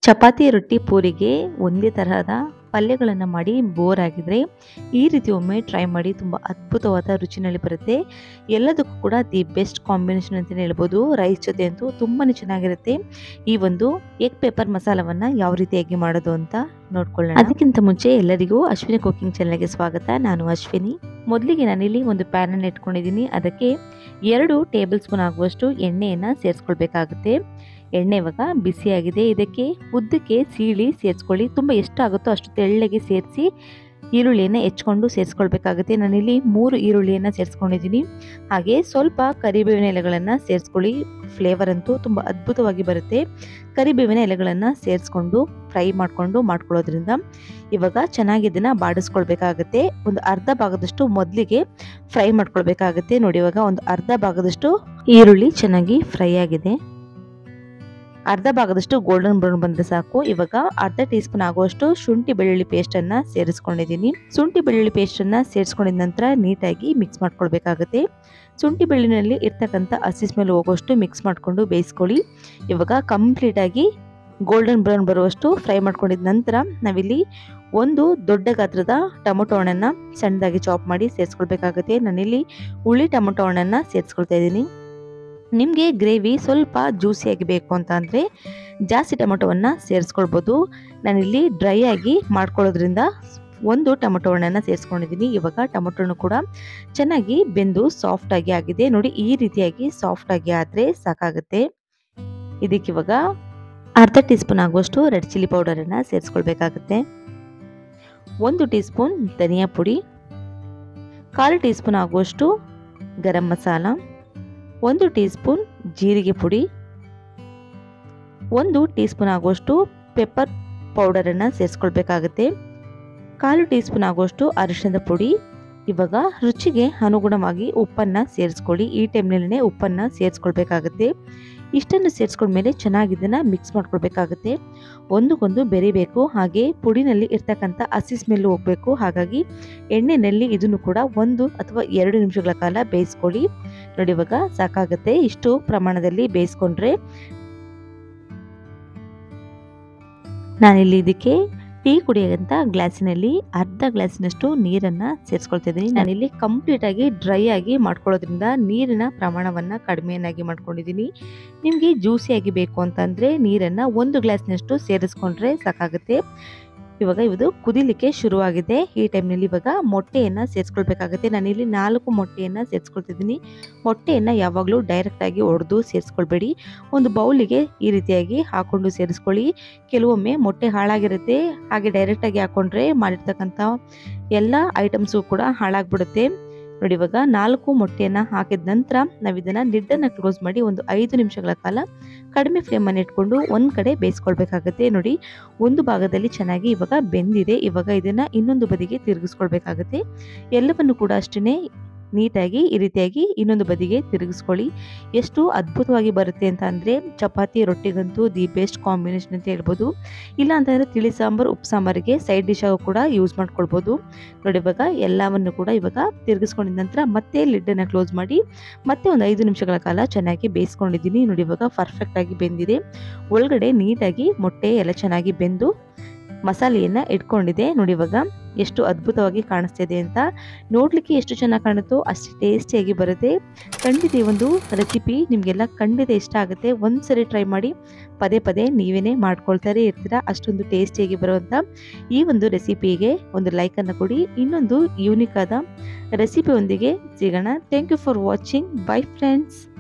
ಚಪಾತಿ ರೊಟ್ಟಿ ಪೂರಿಗೆ ಒಂದೇ ತರಹದ ಪಲ್ಯಗಳನ್ನು ಮಾಡಿ ಬೋರ್ ಆಗಿದ್ರೆ ಈ ರೀತಿ ಒಮ್ಮೆ ಟ್ರೈ ಮಾಡಿ ತುಂಬ ಅದ್ಭುತವಾದ ರುಚಿನಲ್ಲಿ ಬರುತ್ತೆ ಎಲ್ಲದಕ್ಕೂ ಕೂಡ ದಿ ಬೆಸ್ಟ್ ಕಾಂಬಿನೇಷನ್ ಅಂತಲೇ ಹೇಳ್ಬೋದು ರೈಸ್ ಜೊತೆ ಅಂತೂ ತುಂಬಾ ಚೆನ್ನಾಗಿರುತ್ತೆ ಈ ಒಂದು ಎಗ್ ಪೇಪರ್ ಮಸಾಲವನ್ನು ಯಾವ ರೀತಿಯಾಗಿ ಮಾಡೋದು ಅಂತ ನೋಡ್ಕೊಳ್ಳೋಣ ಅದಕ್ಕಿಂತ ಮುಂಚೆ ಎಲ್ಲರಿಗೂ ಅಶ್ವಿನಿ ಕುಕಿಂಗ್ ಚಾನಲ್ಗೆ ಸ್ವಾಗತ ನಾನು ಅಶ್ವಿನಿ ಮೊದಲಿಗೆ ನಾನಿಲ್ಲಿ ಒಂದು ಪ್ಯಾನನ್ನು ಇಟ್ಕೊಂಡಿದ್ದೀನಿ ಅದಕ್ಕೆ ಎರಡು ಟೇಬಲ್ ಸ್ಪೂನ್ ಆಗುವಷ್ಟು ಎಣ್ಣೆಯನ್ನು ಸೇರಿಸ್ಕೊಳ್ಬೇಕಾಗುತ್ತೆ ಎಣ್ಣೆ ಇವಾಗ ಬಿಸಿಯಾಗಿದೆ ಇದಕ್ಕೆ ಉದ್ದಕ್ಕೆ ಸೀಳಿ ಸೇರಿಸ್ಕೊಳ್ಳಿ ತುಂಬ ಎಷ್ಟಾಗುತ್ತೋ ಅಷ್ಟು ತೆಳ್ಳಗೆ ಸೇರಿಸಿ ಈರುಳ್ಳಿಯನ್ನು ಹೆಚ್ಕೊಂಡು ಸೇರಿಸ್ಕೊಳ್ಬೇಕಾಗುತ್ತೆ ನಾನಿಲ್ಲಿ ಮೂರು ಈರುಳ್ಳಿಯನ್ನು ಸೇರಿಸ್ಕೊಂಡಿದ್ದೀನಿ ಹಾಗೆ ಸ್ವಲ್ಪ ಕರಿಬೇವಿನ ಎಲೆಗಳನ್ನು ಸೇರಿಸ್ಕೊಳ್ಳಿ ಫ್ಲೇವರ್ ಅಂತೂ ತುಂಬ ಅದ್ಭುತವಾಗಿ ಬರುತ್ತೆ ಕರಿಬೇವಿನ ಎಲೆಗಳನ್ನು ಸೇರಿಸ್ಕೊಂಡು ಫ್ರೈ ಮಾಡಿಕೊಂಡು ಮಾಡ್ಕೊಳ್ಳೋದ್ರಿಂದ ಇವಾಗ ಚೆನ್ನಾಗಿ ಇದನ್ನು ಬಾಡಿಸ್ಕೊಳ್ಬೇಕಾಗುತ್ತೆ ಒಂದು ಅರ್ಧ ಭಾಗದಷ್ಟು ಮೊದಲಿಗೆ ಫ್ರೈ ಮಾಡ್ಕೊಳ್ಬೇಕಾಗುತ್ತೆ ನೋಡಿ ಇವಾಗ ಒಂದು ಅರ್ಧ ಭಾಗದಷ್ಟು ಈರುಳ್ಳಿ ಚೆನ್ನಾಗಿ ಫ್ರೈ ಆಗಿದೆ ಅರ್ಧ ಭಾಗದಷ್ಟು ಗೋಲ್ಡನ್ ಬ್ರೌನ್ ಬಂದರೆ ಸಾಕು ಇವಾಗ ಅರ್ಧ ಟೀ ಸ್ಪೂನ್ ಆಗುವಷ್ಟು ಶುಂಠಿ ಬೆಳ್ಳುಳ್ಳಿ ಪೇಸ್ಟನ್ನು ಸೇರಿಸ್ಕೊಂಡಿದ್ದೀನಿ ಶುಂಠಿ ಬೆಳ್ಳುಳ್ಳಿ ಪೇಸ್ಟನ್ನು ಸೇರಿಸ್ಕೊಂಡಿದ ನಂತರ ನೀಟಾಗಿ ಮಿಕ್ಸ್ ಮಾಡ್ಕೊಳ್ಬೇಕಾಗುತ್ತೆ ಶುಂಠಿ ಬೆಳ್ಳುಳ್ಳಿನಲ್ಲಿ ಇರ್ತಕ್ಕಂಥ ಹಸಿ ಸ್ಮೆಲ್ ಹೋಗುವಷ್ಟು ಮಿಕ್ಸ್ ಮಾಡಿಕೊಂಡು ಬೇಯಿಸ್ಕೊಳ್ಳಿ ಇವಾಗ ಕಂಪ್ಲೀಟಾಗಿ ಗೋಲ್ಡನ್ ಬ್ರೌನ್ ಬರುವಷ್ಟು ಫ್ರೈ ಮಾಡ್ಕೊಂಡಿದ ನಂತರ ನಾವಿಲ್ಲಿ ಒಂದು ದೊಡ್ಡ ಗಾತ್ರದ ಟೊಮೊಟೊ ಹಣ್ಣನ್ನು ಸಣ್ಣದಾಗಿ ಚಾಪ್ ಮಾಡಿ ಸೇರಿಸ್ಕೊಳ್ಬೇಕಾಗುತ್ತೆ ನಾನಿಲ್ಲಿ ಹುಳಿ ಟೊಮೊಟೊ ಹಣ್ಣನ್ನು ಸೇರಿಸ್ಕೊಳ್ತಾ ಇದ್ದೀನಿ ನಿಮಗೆ ಗ್ರೇವಿ ಸ್ವಲ್ಪ ಜ್ಯೂಸಿಯಾಗಿ ಬೇಕು ಅಂತ ಅಂದರೆ ಜಾಸ್ತಿ ಟೊಮೊಟೊವನ್ನು ಸೇರಿಸ್ಕೊಳ್ಬೋದು ನಾನಿಲ್ಲಿ ಡ್ರೈ ಆಗಿ ಮಾಡ್ಕೊಳ್ಳೋದ್ರಿಂದ ಒಂದು ಟೊಮೊಟೊ ಹಣ್ಣನ್ನು ಸೇರಿಸ್ಕೊಂಡಿದ್ದೀನಿ ಇವಾಗ ಟೊಮೊಟೊನು ಕೂಡ ಚೆನ್ನಾಗಿ ಬೆಂದು ಸಾಫ್ಟಾಗಿ ಆಗಿದೆ ನೋಡಿ ಈ ರೀತಿಯಾಗಿ ಸಾಫ್ಟಾಗಿ ಆದರೆ ಸಾಕಾಗುತ್ತೆ ಇದಕ್ಕೆ ಇವಾಗ ಅರ್ಧ ಟೀ ಸ್ಪೂನ್ ಆಗುವಷ್ಟು ರೆಡ್ ಚಿಲ್ಲಿ ಪೌಡರನ್ನು ಸೇರಿಸ್ಕೊಳ್ಬೇಕಾಗುತ್ತೆ ಒಂದು ಟೀ ಸ್ಪೂನ್ ಧನಿಯಾ ಪುಡಿ ಕಾಲು ಟೀ ಸ್ಪೂನ್ ಆಗುವಷ್ಟು ಗರಂ ಮಸಾಲ ಒಂದು ಟೀ ಸ್ಪೂನ್ ಜೀರಿಗೆ ಪುಡಿ ಒಂದು ಟೀ ಸ್ಪೂನ್ ಆಗುವಷ್ಟು ಪೆಪ್ಪರ್ ಪೌಡರನ್ನು ಸೇರಿಸ್ಕೊಳ್ಬೇಕಾಗುತ್ತೆ ಕಾಲು ಟೀ ಸ್ಪೂನ್ ಆಗುವಷ್ಟು ಅರಿಶಿಣದ ಪುಡಿ ಇವಾಗ ರುಚಿಗೆ ಅನುಗುಣವಾಗಿ ಉಪ್ಪನ್ನು ಸೇರಿಸ್ಕೊಳ್ಳಿ ಈ ಟೈಮ್ನಲ್ಲೇ ಉಪ್ಪನ್ನು ಸೇರಿಸ್ಕೊಳ್ಬೇಕಾಗುತ್ತೆ ಇಷ್ಟನ್ನು ಸೇರಿಸ್ಕೊಂಡ್ಮೇಲೆ ಚೆನ್ನಾಗಿ ಇದನ್ನು ಮಿಕ್ಸ್ ಮಾಡ್ಕೊಳ್ಬೇಕಾಗುತ್ತೆ ಒಂದಕ್ಕೊಂದು ಬೆರಿಬೇಕು ಹಾಗೆ ಪುಡಿನಲ್ಲಿ ಇರ್ತಕ್ಕಂಥ ಹಸಿ ಸ್ಮೆಲ್ ಹೋಗಬೇಕು ಹಾಗಾಗಿ ಎಣ್ಣೆಯಲ್ಲಿ ಇದನ್ನು ಕೂಡ ಒಂದು ಅಥವಾ ಎರಡು ನಿಮಿಷಗಳ ಕಾಲ ಬೇಯಿಸ್ಕೊಳ್ಳಿ ನೋಡಿ ಇವಾಗ ಸಾಕಾಗುತ್ತೆ ಇಷ್ಟು ಪ್ರಮಾಣದಲ್ಲಿ ಬೇಯಿಸ್ಕೊಂಡ್ರೆ ನಾನಿಲ್ಲಿ ಇದಕ್ಕೆ ಟೀ ಕುಡಿಯೋಂಥ ಗ್ಲಾಸಿನಲ್ಲಿ ಅರ್ಧ ಗ್ಲಾಸಿನಷ್ಟು ನೀರನ್ನು ಸೇರಿಸ್ಕೊಳ್ತಾ ಇದ್ದೀನಿ ನಾನಿಲ್ಲಿ ಕಂಪ್ಲೀಟಾಗಿ ಡ್ರೈ ಆಗಿ ಮಾಡ್ಕೊಳ್ಳೋದ್ರಿಂದ ನೀರಿನ ಪ್ರಮಾಣವನ್ನು ಕಡಿಮೆಯನ್ನಾಗಿ ಮಾಡ್ಕೊಂಡಿದ್ದೀನಿ ನಿಮಗೆ ಜ್ಯೂಸಿಯಾಗಿ ಬೇಕು ಅಂತಂದರೆ ನೀರನ್ನು ಒಂದು ಗ್ಲಾಸ್ನಷ್ಟು ಸೇರಿಸ್ಕೊಂಡ್ರೆ ಸಾಕಾಗುತ್ತೆ ಇವಾಗ ಇದು ಕುದಿಲಿಕ್ಕೆ ಶುರುವಾಗಿದೆ ಈ ಟೈಮ್ನಲ್ಲಿ ಇವಾಗ ಮೊಟ್ಟೆಯನ್ನು ಸೇರಿಸ್ಕೊಳ್ಬೇಕಾಗುತ್ತೆ ನಾನಿಲ್ಲಿ ನಾಲ್ಕು ಮೊಟ್ಟೆಯನ್ನು ಸೇರಿಸ್ಕೊಳ್ತಿದ್ದೀನಿ ಮೊಟ್ಟೆಯನ್ನು ಯಾವಾಗಲೂ ಡೈರೆಕ್ಟಾಗಿ ಒಡೆದು ಸೇರಿಸ್ಕೊಳ್ಬೇಡಿ ಒಂದು ಬೌಲಿಗೆ ಈ ರೀತಿಯಾಗಿ ಹಾಕ್ಕೊಂಡು ಸೇರಿಸ್ಕೊಳ್ಳಿ ಕೆಲವೊಮ್ಮೆ ಮೊಟ್ಟೆ ಹಾಳಾಗಿರುತ್ತೆ ಹಾಗೆ ಡೈರೆಕ್ಟಾಗಿ ಹಾಕ್ಕೊಂಡ್ರೆ ಮಾಡಿರ್ತಕ್ಕಂಥ ಎಲ್ಲ ಐಟಮ್ಸು ಕೂಡ ಹಾಳಾಗ್ಬಿಡುತ್ತೆ ನೋಡಿ ಇವಾಗ ನಾಲ್ಕು ಮೊಟ್ಟೆಯನ್ನು ಹಾಕಿದ ನಂತರ ನಾವು ಇದನ್ನು ಲಿಡ್ಡನ್ನು ಕ್ಲೋಸ್ ಮಾಡಿ ಒಂದು ಐದು ನಿಮಿಷಗಳ ಕಾಲ ಕಡಿಮೆ ಫ್ಲೇಮನ್ನು ಇಟ್ಕೊಂಡು ಒಂದು ಕಡೆ ಬೇಯಿಸ್ಕೊಳ್ಬೇಕಾಗುತ್ತೆ ನೋಡಿ ಒಂದು ಭಾಗದಲ್ಲಿ ಚೆನ್ನಾಗಿ ಇವಾಗ ಬೆಂದಿದೆ ಇವಾಗ ಇದನ್ನು ಇನ್ನೊಂದು ಬದಿಗೆ ತಿರುಗಿಸ್ಕೊಳ್ಬೇಕಾಗುತ್ತೆ ಎಲ್ಲವನ್ನು ಕೂಡ ಅಷ್ಟೇ ನೀಟಾಗಿ ಈ ರೀತಿಯಾಗಿ ಇನ್ನೊಂದು ಬದಿಗೆ ತಿರುಗಿಸ್ಕೊಳ್ಳಿ ಎಷ್ಟು ಅದ್ಭುತವಾಗಿ ಬರುತ್ತೆ ಅಂತ ಅಂದರೆ ಚಪಾತಿ ರೊಟ್ಟಿಗಂತೂ ದಿ ಬೆಸ್ಟ್ ಕಾಂಬಿನೇಷನ್ ಅಂತ ಹೇಳ್ಬೋದು ಇಲ್ಲ ಅಂತಂದರೆ ತಿಳಿ ಸಾಂಬಾರು ಉಪ್ಪು ಸಾಂಬಾರಿಗೆ ಸೈಡ್ ಡಿಶ್ ಆಗು ಕೂಡ ಯೂಸ್ ಮಾಡ್ಕೊಳ್ಬೋದು ನೋಡಿ ಇವಾಗ ಎಲ್ಲವನ್ನು ಕೂಡ ಇವಾಗ ತಿರುಗಿಸ್ಕೊಂಡಿದ ನಂತರ ಮತ್ತೆ ಲಿಡ್ಡನ್ನು ಕ್ಲೋಸ್ ಮಾಡಿ ಮತ್ತೆ ಒಂದು ಐದು ನಿಮಿಷಗಳ ಕಾಲ ಚೆನ್ನಾಗಿ ಬೇಯಿಸ್ಕೊಂಡಿದ್ದೀನಿ ನೋಡಿ ಇವಾಗ ಪರ್ಫೆಕ್ಟಾಗಿ ಬೆಂದಿದೆ ಒಳಗಡೆ ನೀಟಾಗಿ ಮೊಟ್ಟೆ ಎಲ್ಲ ಚೆನ್ನಾಗಿ ಬೆಂದು ಮಸಾಲೆಯನ್ನು ಇಟ್ಕೊಂಡಿದೆ ನೋಡಿ ಇವಾಗ ಎಷ್ಟು ಅದ್ಭುತವಾಗಿ ಕಾಣಿಸ್ತಿದೆ ಅಂತ ನೋಡಲಿಕ್ಕೆ ಎಷ್ಟು ಚೆನ್ನಾಗಿ ಕಾಣುತ್ತೋ ಅಷ್ಟು ಟೇಸ್ಟಿಯಾಗಿ ಬರುತ್ತೆ ಖಂಡಿತ ಈ ಒಂದು ರೆಸಿಪಿ ನಿಮಗೆಲ್ಲ ಖಂಡಿತ ಇಷ್ಟ ಆಗುತ್ತೆ ಒಂದ್ಸರಿ ಟ್ರೈ ಮಾಡಿ ಪದೇ ಪದೇ ನೀವೇ ಮಾಡ್ಕೊಳ್ತಾರೆ ಇರ್ತೀರಾ ಅಷ್ಟೊಂದು ಟೇಸ್ಟಿಯಾಗಿ ಬರುವಂಥ ಈ ಒಂದು ರೆಸಿಪಿಗೆ ಒಂದು ಲೈಕನ್ನು ಕೊಡಿ ಇನ್ನೊಂದು ಯೂನಿಕ್ ಆದ ರೆಸಿಪಿಯೊಂದಿಗೆ ಸಿಗೋಣ thank you for watching bye friends